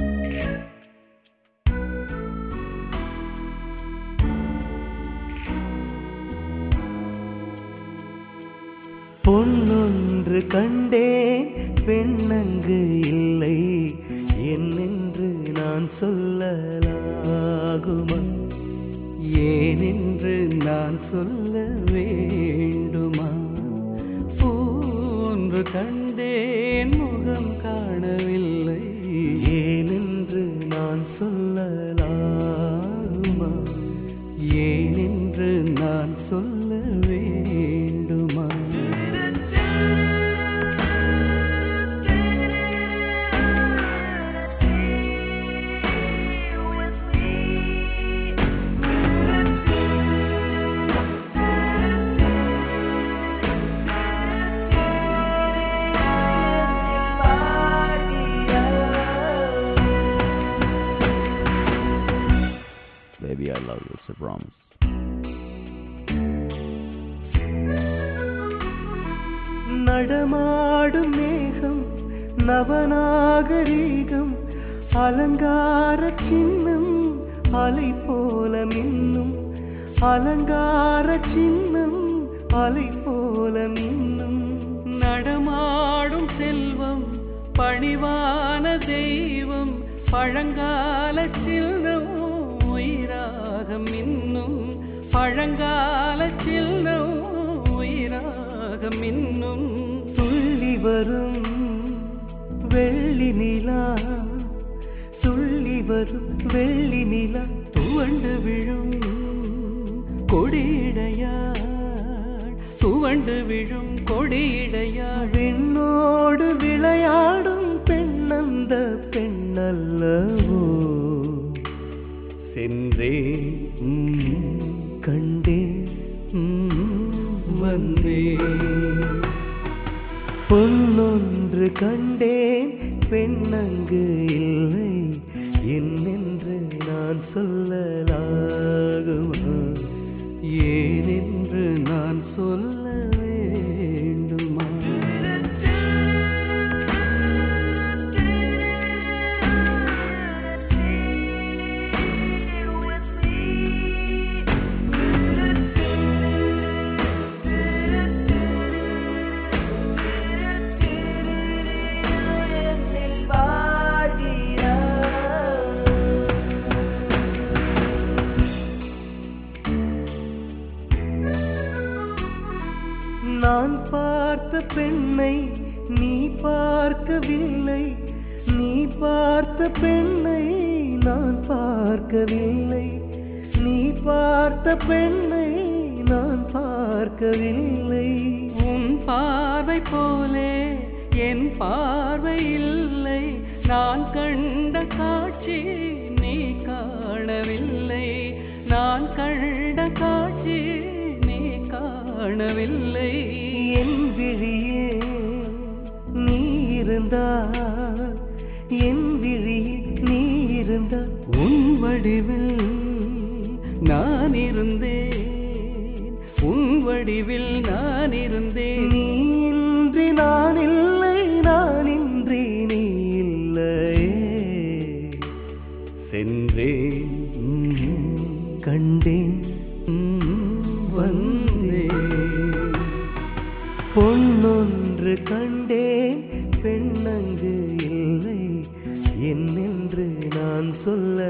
பொன்னொன்று கண்டேன் பெண்ணங்கு இல்லை என்னென்று நான் சொல்லலாகுமா ஏனென்று நான் சொல்ல வேண்டுமா போன்று கண்டேன் முகம் காணவில்லை ஏனென்று நான் சொல்லலாகுமா ஏனென்று நான் சொல்ல வேண்டுமா Baby, I love you, it's a promise. நடமாடும் மேகம் நவநாகரீகம் அலங்கார சின்னம் அலை போல மின்னும் அலங்கார சின்னம் அலை போல மின்னும் நடமாடும் செல்வம் பணிவான தெய்வம் பழங்கால சின்னம் உயிராக மின்னும் பழங்கால சின்னம் உயிராக மின்னும் துள்ளி வரும் வெள்ளி நிலா துள்ளி வரும் வெள்ளி நிலா துவண்டு விழும் கொடியிடையாள் துவண்டு விழும் கொடியிடையாள் பெண்ணோடு விளையாடும் பெண்ணந்த பெண்ணல்லவோ சென்றேன் ம், கண்டேன் ம், வந்தேன் பொன்னொன்று கண்டேன் பெண்ணங்கு இல்லை என்னென்று நான் சொல்லலாகுமா ஏனென்று நான் சொல்ல வேண்டுமா நான் பார்த்த பெண்ணை நீ பார்க்கவில்லை நீ பார்த்த பெண்ணை நான் பார்க்கவில்லை நீ பார்த்த பெண்ணை நான் பார்க்கவில்லை உன் பார்வை போலே என் பார்வை இல்லை நான் கண்ட காட்சி நீ காணவில்லை நான் கண்ட காட்சி நீ காணவில்லை என் விழியே நீ இருந்தால் என் விழியில் நீ இருந்தால் உன் வடிவில் நான் இருந்தேன் உன் வடிவில் நான் இருந்தேன் நீ இன்றி நான் இல்லை நான் இன்றி நீ இல்லையே சென்றேன் ம், கண்டேன் ம், வந்தேன் பொன்னொன்று கண்டேன் பெண்ணங்கு இல்லை என்னென்று நான் சொல்ல